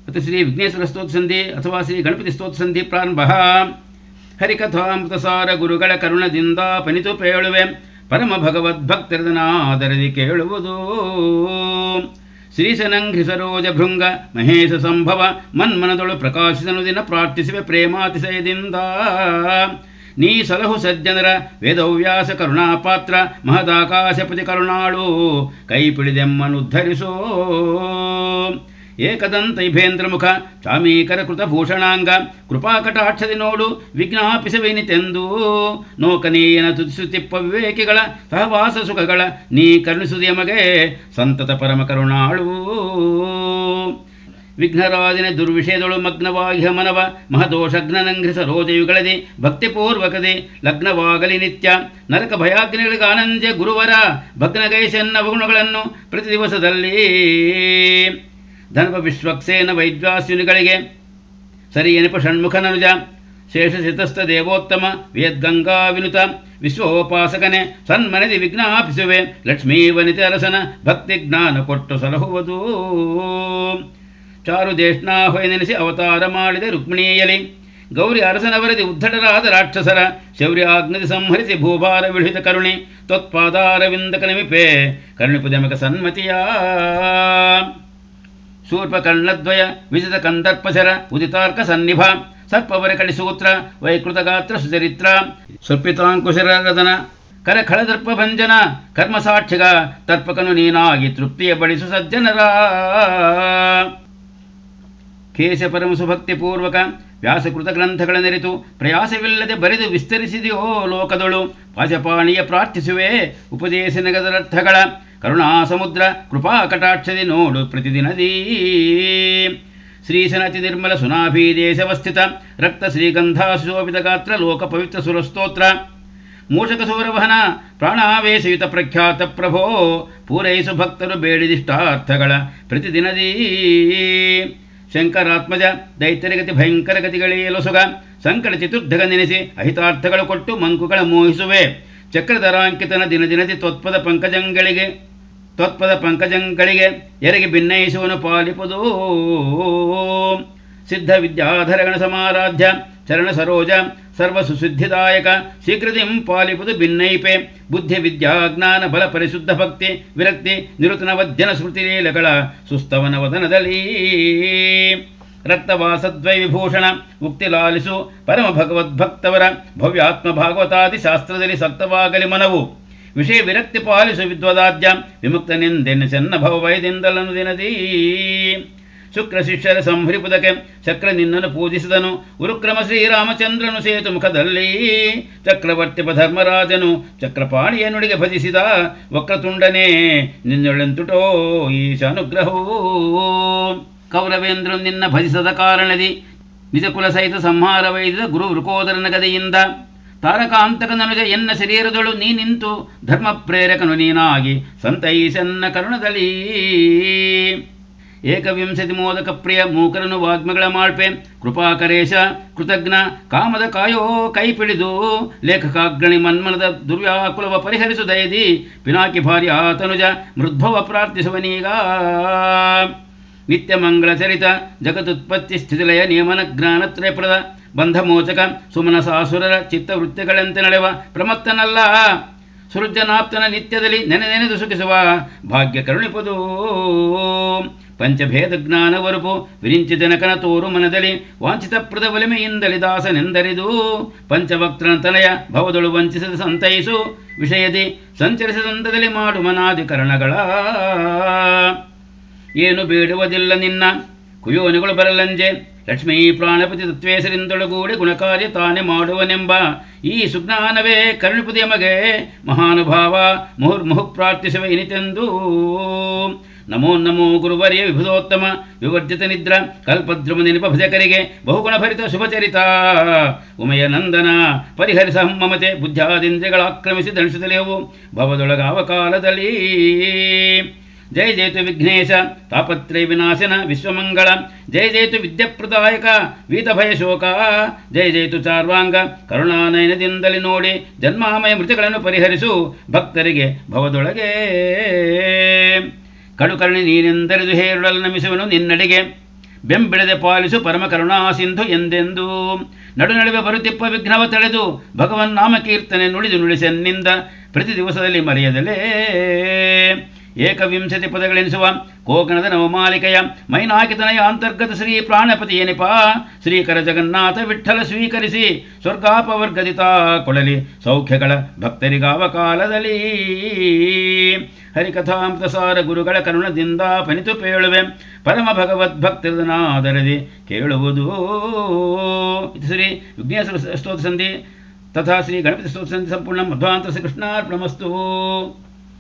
ಮತ್ತು ಶ್ರೀ ವಿಘ್ನೇಶ್ವರ ಸ್ತೋತ್ರ ಸಂಧಿ ಅಥವಾ ಶ್ರೀ ಗಣಪತಿ ಸ್ತೋತ್ರ ಸಂಧಿ ಪ್ರಾರಂಭ ಹರಿಕಥಾಮೃತಸಾರ ಗುರುಗಳ ಕರುಣದಿಂದ ಪನಿತು ಪೇಳುವೆ ಪರಮ ಭಗವದ್ಭಕ್ತರದನಾದರದಿ ಕೇಳುವುದು ಶ್ರೀಸನಂಘ್ರಿ ಸರೋಜ ಭೃಂಗ ಮಹೇಶ ಸಂಭವ ಮನ್ಮನದೊಳು ಪ್ರಕಾಶಿಸನು ದಿನ ಪ್ರಾರ್ಥಿಸುವೆ ಪ್ರೇಮಾತಿಶಯದಿಂದ ನೀ ಸಲಹು ಸಜ್ಜನರ ವೇದವ್ಯಾಸ ಕರುಣಾಪಾತ್ರ ಮಹದಾಕಾಶಪತಿ ಕರುಣಾಳು ಕೈ ಪಿಡಿದೆಮ್ಮನುದ್ಧರಿಸೋ ಏಕದಂತೈಭೇಂದ್ರ ಮುಖ ಚಾಮೀಕರ ಕೃತ ಭೂಷಣಾಂಗ ಕೃಪಾಕಟಾಕ್ಷದಿ ನೋಡು ವಿಜ್ಞಾಪಿಸವೇನಿತೆಂದು ನೋಕನೀಯನ ತುತಿಸುತ್ತಿಪ್ಪ ವಿವೇಕಿಗಳ ಸಹವಾಸ ಸುಖಗಳ ನೀ ಕರುಣಿಸುವುದೇ ಮಗೆ ಸಂತತ ಪರಮ ಕರುಣಾಳು ವಿಘ್ನರಾಜನ ದುರ್ವಿಷಯದೊಳು ಮಗ್ನವಾಗಿ ಮನವ ಮಹದೋಷಗ್ನನಂಘ್ರಿ ಸರೋಜಯುಗಳದಿ ಭಕ್ತಿಪೂರ್ವಕದಿ ಲಗ್ನವಾಗಲಿ ನಿತ್ಯ ನರಕ ಭಯಾಗ್ನಿಗಳಿಗಾನಂದ್ಯ ಗುರುವರ ಭಗ್ನಗೈಸೆನ್ನ ಗುಣಗಳನ್ನು ಪ್ರತಿ ದಿವಸದಲ್ಲಿ ಧನಪ ವಿಶ್ವಕ್ಸೇನ ವೈದ್ವಾಸ್ಯುನಿಗಳಿಗೆ ಸರಿ ಎನಪ ಷಣ್ಮುಖನನುಜ ಶೇಷಶಿತಸ್ಥ ದೇವೋತ್ತಮ ವೇದ್ಗಂಗಾ ವಿನುತ ವಿಶ್ವೋಪಾಸಕನೆ ಸನ್ಮನದಿ ವಿಜ್ಞಾಪಿಸುವೆ ಲಕ್ಷ್ಮೀ ವನಿತೆ ಅರಸನ ಭಕ್ತಿ ಜ್ಞಾನ ಕೊಟ್ಟು ಸಲಹುವುದು ಚಾರು ದೇಶ್ನಾಹೊಯ ನೆನೆಸಿ ಅವತಾರ ಮಾಡಿದ ರುಕ್ಮಿಣಿಯಲಿ ಗೌರಿ ಅರಸನವರದಿ ಉದ್ಧಟರಾದ ರಾಕ್ಷಸರ ಶೌರ್ಯಾಗ್ನದಿ ಸಂಹರಿಸಿ ಭೂಭಾರ ವಿಳಿತ ಕರುಣಿ ತ್ವತ್ಪಾದಾರವಿಂದ ಕನಿಮಿಪೆ ಕರುಣಿಪುದಮಕ ಸನ್ಮತಿಯ ಶೂರ್ಪಕರ್ಣದ್ವಯ ವಿಜಿತ ಕಂದರ್ಪಶರ ಉದಿತಾರ್ಕ ಸನ್ನಿಭ ಸರ್ಪವರ ಕಡಿಸೂತ್ರ ವೈಕೃತ ಗಾತ್ರ ಸುಚರಿತ್ರ ಸ್ವರ್ಪಿತಾಂಕುಶರದನ ಕರ ಖಳದರ್ಪ ಭಂಜನ ಕರ್ಮ ಸಾಕ್ಷಿಗ ತರ್ಪಕನು ನೀನಾಗಿ ತೃಪ್ತಿಯ ಬಡಿಸು ಸಜ್ಜನರ ಕೇಶ ಪರಮ ಸುಭಕ್ತಿ ಪೂರ್ವಕ ವ್ಯಾಸಕೃತ ಗ್ರಂಥಗಳ ನೆರೆತು ಪ್ರಯಾಸವಿಲ್ಲದೆ ಬರೆದು ವಿಸ್ತರಿಸಿದೆಯೋ ಲೋಕದೊಳು ಪಾಶಪಾಣಿಯ ಪ್ರಾರ್ಥಿಸುವೆ ಉಪದೇಶ ನಗದರರ್ಥಗಳ ಕರುಣಾ ಸಮುದ್ರ ಕೃಪಾ ಕಟಾಕ್ಷದಿ ನೋಡು ಪ್ರತಿದಿನದೀ ಶ್ರೀಸನತಿ ನಿರ್ಮಲ ಸುನಾಭಿ ದೇಶವಸ್ಥಿತ ರಕ್ತ ಶ್ರೀಗಂಧ ಸುಶೋಭಿತ ಗಾತ್ರ ಲೋಕ ಪವಿತ್ರ ಸುರಸ್ತೋತ್ರ ಮೂಷಕ ಸೌರವಹನ ಪ್ರಾಣಾವೇಶಯುತ ಪ್ರಖ್ಯಾತ ಪ್ರಭೋ ಪೂರೈಸು ಭಕ್ತರು ಬೇಡಿದಿಷ್ಟಾರ್ಥಗಳ ಪ್ರತಿದಿನದೀ ಶಂಕರಾತ್ಮಜ ದೈತ್ಯರಗತಿ ಭಯಂಕರ ಗತಿಗಳೇಲೊಸುಗ ಸಂಕಟ ಚತುರ್ಧಗ ನೆನೆಸಿ ಅಹಿತಾರ್ಥಗಳು ಕೊಟ್ಟು ಮಂಕುಗಳ ಮೋಹಿಸುವೆ ಚಕ್ರಧರಾಂಕಿತನ ದಿನ ದಿನದಿ ತ್ವತ್ಪದ ಪಂಕಜಂಗಳಿಗೆ ತ್ವತ್ಪದ ಪಂಕಜಂಗಳಿಗೆ ಎರಗಿ ಭಿನ್ನಯಿಸುವನು ಪಾಲಿಪುದು ಸಿದ್ಧ ವಿದ್ಯಾಧರಗಣ ಸಮಾರಾಧ್ಯ ಚರಣ ಸರೋಜ ಸರ್ವ ಸುಸಿದ್ಧಿದಾಯಕ ಶೀಘ್ರದಿಂ ಪಾಲಿಪುದು ಭಿನ್ನೈಪೆ ಬುದ್ಧಿ ವಿದ್ಯಾ ಜ್ಞಾನ ಬಲ ಪರಿಶುದ್ಧ ಭಕ್ತಿ ವಿರಕ್ತಿ ನಿರುತನ ವದ್ಯನ ಸ್ಮೃತಿ ಲೀಲಗಳ ಸುಸ್ತವನ ವದನದಲ್ಲಿ ರಕ್ತವಾಸದ್ವೈ ವಿಭೂಷಣ ಮುಕ್ತಿ ಲಾಲಿಸು ಪರಮ ಭಗವದ್ಭಕ್ತವರ ಭವ್ಯಾತ್ಮ ಭಾಗವತಾದಿ ಶಾಸ್ತ್ರದಲ್ಲಿ ಸಕ್ತವಾಗಲಿ ಮನವು ವಿಷಯ ವಿರಕ್ತಿ ಪಾಲಿಸು ವಿದ್ವದಾದ್ಯ ವಿಮುಕ್ತನೆಂದೆನ್ನ ಚೆನ್ನ ಭವಭಯದಿಂದಲನು ದಿನದೀ ಶುಕ್ರ ಶಿಷ್ಯರ ಸಂಹರಿಪುದಕ್ಕೆ ಚಕ್ರ ನಿನ್ನನ್ನು ಪೂಜಿಸಿದನು ಉರುಕ್ರಮ ಶ್ರೀರಾಮಚಂದ್ರನು ಸೇತು ಮುಖದಲ್ಲಿ ಚಕ್ರವರ್ತಿ ಧರ್ಮರಾಜನು ಚಕ್ರಪಾಣಿಯ ನುಡಿಗೆ ಭಜಿಸಿದ ವಕ್ರತುಂಡನೇ ನಿನ್ನೊಳೆಂತುಟೋ ಈಶ ಅನುಗ್ರಹವು ಕೌರವೇಂದ್ರ ನಿನ್ನ ಭಜಿಸದ ಕಾರಣದಿ ನಿಜ ಕುಲ ಸಹಿತ ಸಂಹಾರವೈದ ಗುರು ವೃಕೋದರನ ಗದೆಯಿಂದ ತಾರಕಾಂತಕನನುಜ ಎನ್ನ ಶರೀರದೊಳು ನೀ ನಿಂತು ಧರ್ಮ ಪ್ರೇರಕನು ನೀನಾಗಿ ಸಂತೈಸನ್ನ ಕರುಣದಲ್ಲಿ ಏಕವಿಂಶತಿ ಮೋದಕ ಪ್ರಿಯ ಮೂಕರನು ವಾಗ್ಮಗಳ ಮಾಳ್ಪೆ ಕೃಪಾಕರೇಶ ಕೃತಜ್ಞ ಕಾಮದ ಕಾಯೋ ಕೈ ಪಿಡಿದು ಲೇಖಕಾಗ್ರಣಿ ಮನ್ಮನದ ದುರ್ವ್ಯಾಕುಲವ ಪರಿಹರಿಸು ದಯದಿ ಪಿನಾಕಿ ಭಾರ್ಯ ತನುಜ ಮೃದ್ಭವ ಪ್ರಾರ್ಥಿಸುವನೀಗ ನಿತ್ಯ ಮಂಗಳ ಚರಿತ ಜಗದುತ್ಪತ್ತಿ ಸ್ಥಿತಿಲಯ ನಿಯಮನ ಜ್ಞಾನತ್ರಯಪ್ರದ ಬಂಧಮೋಚಕ ಸುಮನಸಾಸುರರ ಚಿತ್ತವೃತ್ತಿಗಳಂತೆ ನಡೆವ ಪ್ರಮತ್ತನಲ್ಲ ಸೃಜನಾಪ್ತನ ನಿತ್ಯದಲ್ಲಿ ನೆನೆ ನೆನೆದು ಸುಖಿಸುವ ಭಾಗ್ಯ ಕರುಣಿಪದು ಪಂಚಭೇದ ಜ್ಞಾನ ವರುಪು ವಿರಿಂಚಿ ಜನಕನ ತೋರು ಮನದಲ್ಲಿ ವಾಂಛಿತ ಪ್ರದ ಒಲಿಮೆಯಿಂದಲಿ ದಾಸನೆಂದರಿದು ಪಂಚವಕ್ತ್ರನ ತನಯ ಭವದೊಳು ವಂಚಿಸದ ಸಂತೈಸು ವಿಷಯದಿ ಸಂಚರಿಸದಂತದಲ್ಲಿ ಮಾಡು ಮನಾಧಿಕರಣಗಳ ಏನು ಬೇಡುವುದಿಲ್ಲ ನಿನ್ನ ಕುಯೋನಿಗಳು ಬರಲಂಜೆ ಲಕ್ಷ್ಮೀ ಪ್ರಾಣಪತಿ ತತ್ವೇಸರಿಂದೊಳಗೂಡಿ ಗುಣಕಾರ್ಯ ತಾನೇ ಮಾಡುವನೆಂಬ ಈ ಸುಜ್ಞಾನವೇ ಕರುಣಿಪುದಿಯ ಮಗೆ ಮಹಾನುಭಾವ ಮುಹುರ್ಮುಹು ಪ್ರಾರ್ಥಿಸುವ ಇನಿತೆಂದು ನಮೋ ನಮೋ ಗುರುವರ್ಯ ವಿಭುಧೋತ್ತಮ ವಿವರ್ಜಿತ ನಿದ್ರ ಕಲ್ಪದ್ರುಮ ನೆನಪ ಭಜಕರಿಗೆ ಬಹುಗುಣ ಭರಿತ ಶುಭಚರಿತ ಉಮಯ ನಂದನ ಪರಿಹರಿಸ ಮಮತೆ ಬುದ್ಧಾದಿಂದ್ರಿಗಳ ಆಕ್ರಮಿಸಿ ದಂಡಿಸದಲೆವು ಭವದೊಳಗಾವ ಕಾಲದಲ್ಲಿ ಜಯ ಜಯತು ವಿಘ್ನೇಶ ತಾಪತ್ರಯ ವಿನಾಶನ ವಿಶ್ವಮಂಗಳ ಜಯ ಜಯತು ವಿದ್ಯಪ್ರದಾಯಕ ವೀತಭಯ ಶೋಕ ಜಯ ಜಯತು ಚಾರ್ವಾಂಗ ಕರುಣಾನಯನದಿಂದಲೇ ನೋಡಿ ಜನ್ಮಾಮಯ ಮೃತಿಗಳನ್ನು ಪರಿಹರಿಸು ಭಕ್ತರಿಗೆ ಭವದೊಳಗೆ ಕಡುಕರ್ಣಿ ನೀನೆಂದರಿದು ಹೇರುಳಲು ನಮಿಸುವನು ನಿನ್ನಡೆಗೆ ಬೆಂಬಿಡದೆ ಪಾಲಿಸು ಪರಮ ಕರುಣಾ ಸಿಂಧು ಎಂದೆಂದು ನಡು ನಡುವೆ ಬರುತ್ತಿಪ್ಪ ವಿಘ್ನವ ತಳೆದು ಭಗವನ್ ನಾಮ ಕೀರ್ತನೆ ನುಡಿದು ನುಡಿಸೆನ್ನಿಂದ ಪ್ರತಿ ದಿವಸದಲ್ಲಿ ಮರೆಯದಲೇ ಏಕವಿಂಶತಿ ಪದಗಳೆನಿಸುವ ಕೋಕಣದ ನವಮಾಲಿಕೆಯ ಮೈನಾಕಿತನಯ ಅಂತರ್ಗತ ಶ್ರೀ ಪ್ರಾಣಪತಿ ಏನಿಪ ಶ್ರೀಕರ ಜಗನ್ನಾಥ ವಿಠಲ ಸ್ವೀಕರಿಸಿ ಸ್ವರ್ಗಾಪವರ್ಗದಿತ ಕೊಡಲಿ ಸೌಖ್ಯಗಳ ಭಕ್ತರಿಗಾವ ಕಾಲದಲ್ಲಿ ಹರಿಕಥಾಮೃತ ಸಾರ ಗುರುಗಳ ಕರುಣದಿಂದ ಪನಿತು ಪೇಳುವೆ ಪರಮ ಭಗವದ್ಭಕ್ತರದನಾದರದಿ ಕೇಳುವುದು ಇದು ಶ್ರೀ ವಿಘ್ನೇಶ್ವರ ಸ್ತೋತ್ರ ಸಂಧಿ ತಥಾ ಶ್ರೀ ಗಣಪತಿ ಸ್ತೋತ್ರ ಸಂಧಿ ಸಂಪೂರ್ಣ ಮಧ್ವಾಂತರ ಶ್ರೀ ಕೃಷ್ಣಾರ್ಪಣಮಸ್ತು